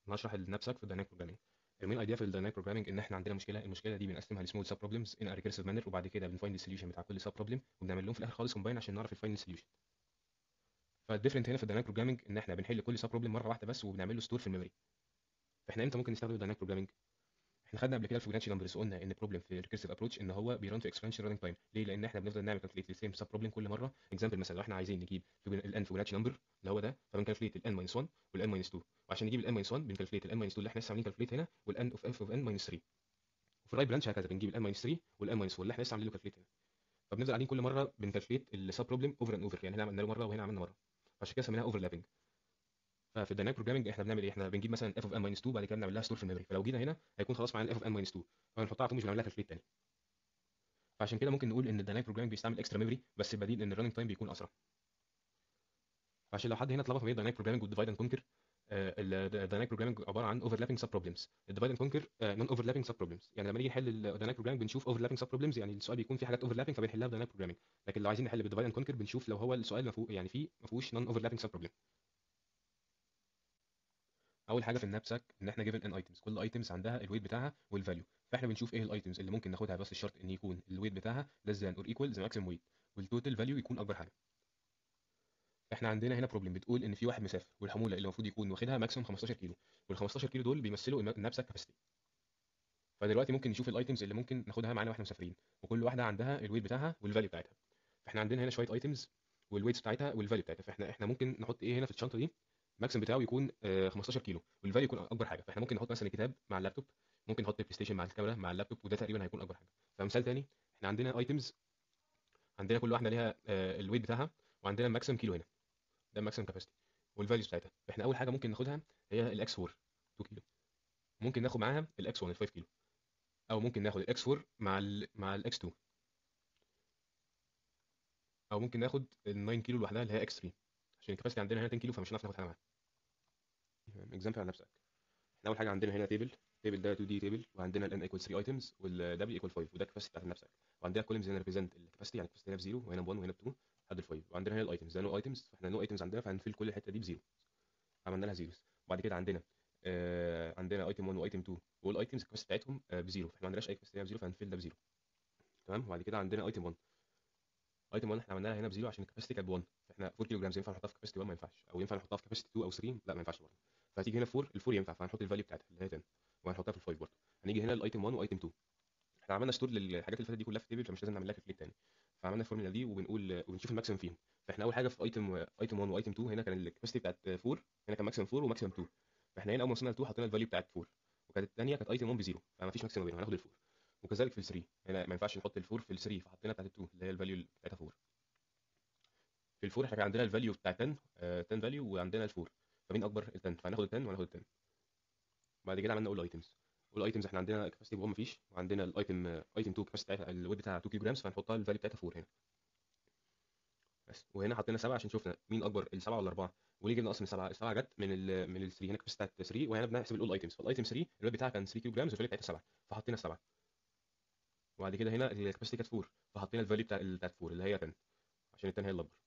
هنشرح النبسك في الدايناميك بروجرامينج المين ايديا في الدايناميك بروجرامينج ان احنا عندنا مشكله المشكله دي بنقسمها لسمول سب بروبلمز ان ريكيرسيف مانر وبعد كده بنفايند السوليوشن بتاع كل سب بروبلم وبنعمل لهم في الاخر خالص كومباين عشان نعرف الفاينل سوليوشن فالديفرنت هنا في الدايناميك بروجرامينج ان احنا بنحل كل سب بروبلم مره واحده بس وبنعمل له ستور في الميموري فاحنا امتى ممكن نستخدم الدايناميك بروجرامينج احنا خدنا قبل كده الفيبوناتشي نمبرز قلنا ان بروبلم في الريكيرسيف ابروتش ان هو بيران في اكسبانشن راننج تايم ليه لان احنا بنفضل نعمل كالكوليت للسيم سب بروبلم كل مره اكزامبل مثلا لو احنا عايزين نجيب الان فيبوناتشي نمبر اللي هو ده فبنكالكوليت الان ماينس 1 والان ماينس 2 وعشان نجيب الان ماينس 1 بنكالكوليت الان ماينس 2 اللي احنا لسه عاملين كالكوليت هنا والان اوف اف اوف ان ماينس 3 وفي الرايت برانش هكذا بنجيب الان ماينس 3 والان ماينس 4 اللي احنا لسه عاملين له كالكوليت هنا فبنفضل قاعدين كل مره بنكالكوليت السب بروبلم اوفر اند اوفر يعني هنا عملنا له مره وهنا عملنا مره عشان كده سميناها اوفرلابنج ففي الدايناميك بروجرامنج احنا بنعمل ايه احنا بنجيب مثلا اف اوف ان ماينس 2 بعد كده بنعمل لها ستور في الميموري فلو جينا هنا هيكون خلاص معانا الاف اوف ان ماينس 2 فهنحطها على طول مش بنعمل لها كالكوليت تاني فعشان كده ممكن نقول ان الدايناميك بروجرامنج بيستعمل اكسترا ميموري بس البديل ان الرننج تايم بيكون اسرع فعشان لو حد هنا اتلخبط ما بين الدايناميك بروجرامنج والديفايد اند كونكر الدايناميك بروجرامنج عباره عن اوفرلابنج سب بروبلمز الديفايد اند كونكر نون اوفرلابنج سب بروبلمز يعني لما نيجي نحل الدايناميك بروجرامنج بنشوف اوفرلابنج سب بروبلمز يعني السؤال بيكون فيه حاجات اوفرلابنج فبنحلها بدايناميك بروجرامنج لكن لو عايزين نحل بالديفايد اند كونكر بنشوف لو هو السؤال ما يعني فيه ما فيهوش نون اوفرلابنج سب بروبلم اول حاجه في النبسك ان احنا جيفن ان ايتمز كل ايتمز عندها الويت بتاعها والفاليو فاحنا بنشوف ايه الايتمز اللي ممكن ناخدها بس الشرط ان يكون الويت بتاعها less than or equal the maximum weight والتوتال فاليو يكون اكبر حاجه احنا عندنا هنا بروبلم بتقول ان في واحد مسافر والحموله اللي المفروض يكون واخدها ماكسيموم 15 كيلو وال 15 كيلو دول بيمثلوا النبسك كاباسيتي فدلوقتي ممكن نشوف الايتمز اللي ممكن ناخدها معانا واحنا مسافرين وكل واحده عندها الويت بتاعها والفاليو بتاعتها فاحنا عندنا هنا شويه ايتمز والويتس بتاعتها والفاليو بتاعتها فاحنا احنا ممكن نحط ايه هنا في الشنطه دي الماكسيمم بتاعه يكون 15 كيلو والفاليو يكون اكبر حاجه فاحنا ممكن نحط مثلا الكتاب مع اللابتوب ممكن نحط البلاي ستيشن مع الكاميرا مع اللابتوب وده تقريبا هيكون اكبر حاجه فمثال تاني احنا عندنا ايتمز عندنا كل واحده ليها الويت بتاعها وعندنا الماكسيمم كيلو هنا ده الماكسيمم كاباسيتي والفاليوز بتاعتها فاحنا اول حاجه ممكن ناخدها هي الاكس 4 2 كيلو ممكن ناخد معاها الاكس 1 5 كيلو او ممكن ناخد الاكس 4 مع ال مع الاكس 2 او ممكن ناخد ال 9 كيلو لوحدها اللي هي اكس 3 عشان الكاباسيتي عندنا هنا 10 كيلو فمش هنعرف ناخد حاجه معاها اكزامبل على نفسك احنا اول حاجه عندنا هنا تيبل تيبل ده 2 دي تيبل وعندنا الان ايكوال 3 ايتمز والدبليو ايكوال 5 وده الكاباسيتي بتاعت النفسك وعندنا كولمز هنا ريبريزنت الكاباسيتي يعني الكاباسيتي هنا بزيرو وهنا ب 1 وهنا ب 2 لحد ال 5 وعندنا هنا الايتمز ده نو ايتمز فاحنا نو ايتمز عندنا فهنفيل كل الحته دي بزيرو عملنا لها زيروز وبعد كده عندنا آه عندنا ايتم 1 وايتم 2 والايتمز الكاباسيتي بتاعتهم آه بزيرو فاحنا ما عندناش اي كاباسيتي بزيرو فهنفيل ده بزيرو تمام وبعد كده عندنا ايتم 1 ايتم 1 احنا عملناها هنا بزيرو عشان الكاباسيتي كانت 1 فاحنا 4 كيلو جرام ينفع نحطها في كاباسيتي 1 ما ينفعش او ينفع نحطها في كاباسيتي 2 او 3 لا ما ينفعش برضه فهتيجي هنا 4 ال 4 ينفع فهنحط الفاليو بتاعتها اللي هي 10 وهنحطها في ال 5 برضه هنيجي هنا الايتم 1 وايتم 2 احنا عملنا ستور للحاجات اللي فاتت دي كلها في تيبل فمش لازم نعمل لها كليك تاني فعملنا الفورمولا دي وبنقول وبنشوف الماكسيمم فيهم فاحنا اول حاجه في ايتم ايتم 1 وايتم 2 هنا كان الكاباسيتي بتاعت 4 هنا كان ماكسيمم 4 وماكسيمم 2 فاحنا هنا اول ما وصلنا ل 2 حطينا الفاليو بتاعت 4 وكانت الثانيه كانت ايتم 1 بزيرو فما فيش ماكسيمم بينهم هناخد ال 4 وكذلك في ال 3 هنا ما ينفعش نحط ال 4 في ال 3 فحطينا بتاعت ال 2 اللي هي الفاليو بتاعتها 4 في ال 4 احنا كان عندنا الفاليو بتاع 10 آه 10 فاليو وعندنا ال 4 فمين اكبر ال 10 فهناخد ال 10 وهناخد ال 10 بعد كده عملنا اول ايتمز والايتمز احنا عندنا كاباسيتي 1 مفيش وعندنا الايتم ايتم 2 كاباسيتي بتاعتها الويت بتاعها 2 كيلو جرامز فهنحطها الفاليو بتاعتها 4 هنا بس وهنا حطينا 7 عشان شفنا مين اكبر السبعه ولا الاربعه وليه جبنا اصلا السبعه السبعه جت من ال من ال 3 هنا كاباسيتي بتاعت 3 وهنا بنحسب الاول ايتمز فالايتم 3 الويت بتاعها كان 3 كيلو جرامز والفاليو بتاعتها 7 فحطينا 7 وبعد كده هنا الكاباسيتي كانت 4 فحطينا الفاليو بتاع بتاعت 4 اللي هي 10 عشان ال 10 هي الاكبر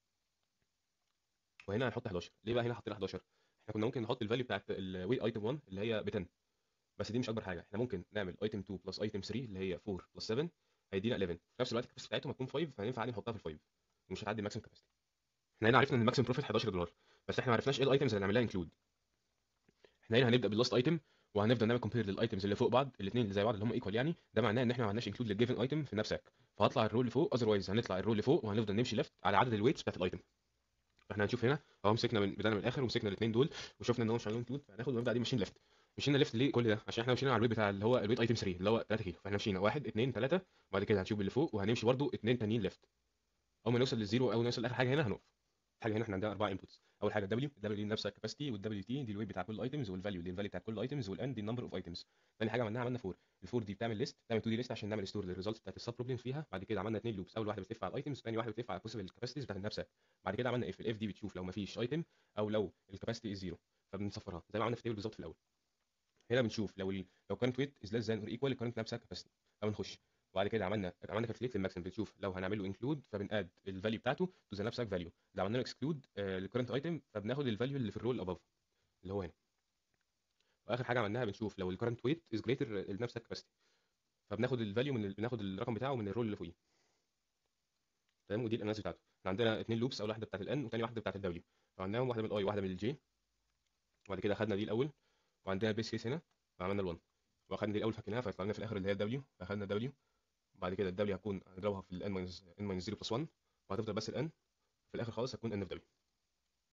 وهنا هنحط 11 ليه بقى هنا حطينا 11 احنا كنا ممكن نحط الفاليو بتاعت الويت ايتم 1 اللي هي ب 10 بس دي مش اكبر حاجه احنا ممكن نعمل ايتم 2 بلس ايتم 3 اللي هي 4 بلس 7 هيدينا 11 في نفس الوقت الكاباسيتي بتاعتهم هتكون 5 فهينفع عادي نحطها في ال 5 ومش هتعدي الماكسيمم كاباسيتي احنا هنا عرفنا ان الماكسيمم بروفيت 11 دولار بس احنا ما عرفناش ايه الايتمز اللي هنعمل لها انكلود احنا هنا هنبدا باللاست ايتم وهنفضل نعمل كومبير للايتمز اللي فوق بعض الاثنين اللي زي بعض اللي هم ايكوال يعني ده معناه ان احنا ما عملناش انكلود للجيفن ايتم في النفسك فهطلع الرول لفوق اذروايز هنطلع الرول لفوق وهنفضل نمشي ليفت على عدد الويتس بتاعت الايتم فاحنا هنشوف هنا اهو مسكنا من بدانا من الاخر ومسكنا الاثنين دول وشفنا ان هو مش عاملين انكلود فهناخد ونبدا قاعدين ماشيين ليفت مشينا ليفت ليه كل ده عشان احنا مشينا على الويت بتاع اللي هو الويت ايتم 3 اللي هو 3 كيلو فاحنا مشينا 1 2 3 وبعد كده هنشوف اللي فوق وهنمشي برده اثنين تانيين ليفت اول ما نوصل للزيرو اول ما نوصل لاخر حاجه هنا هنقف حاجه هنا احنا عندنا اربع انبوتس اول حاجه الدبليو الدبليو دي نفسها الكاباسيتي والدبليو تي دي الويت بتاع كل الايتمز والفاليو دي الفاليو بتاع كل الايتمز والان دي النمبر اوف ايتمز ثاني حاجه عملناها عملنا فور الفور دي بتعمل ليست بتعمل 2 دي ليست عشان نعمل ستور للريزلتس بتاعت السب بروبلم فيها بعد كده عملنا اثنين لوبس اول واحده بتلف على الايتمز ثاني واحده بتلف على بوسيبل كاباسيتيز بتاعت النفسه بعد كده عملنا اف الاف دي بتشوف لو ما فيش ايتم او لو الكاباسيتي زيرو فبنصفرها زي ما عملنا في التيبل بالظبط في الاول هنا بنشوف لو ال لو كانت ويت از ليس ذان اور ايكوال الكرنت نفسها كاباسيتي فبنخش وبعد كده عملنا عملنا كالكوليت للماكسيمم بنشوف لو هنعمل له انكلود فبناد الفاليو بتاعته تو ذا نفسك فاليو لو عملنا له اكسكلود للكرنت ايتم فبناخد الفاليو اللي في الرول اباف اللي هو هنا واخر حاجه عملناها بنشوف لو الكرنت ويت از جريتر لنفس الكاباسيتي فبناخد الفاليو من ال- بناخد الرقم بتاعه من الرول اللي فوقيه تمام ودي الاناليسيس بتاعته احنا عندنا اثنين لوبس اول واحده بتاعت الان وثاني واحده بتاعت الدبليو فعملناهم واحده من الاي وواحده من الجي وبعد كده خدنا دي الاول وعندنا البيس كيس هنا فعملنا ال1 واخدنا دي الاول فكيناها فطلعنا في الاخر اللي هي الدبليو فاخدنا الدبليو وبعد كده الدبليو هتكون هنضربها في الان ماينس ان ماينس 0 بلس 1 وهتفضل بس الان في الاخر خالص هتكون ان في دبليو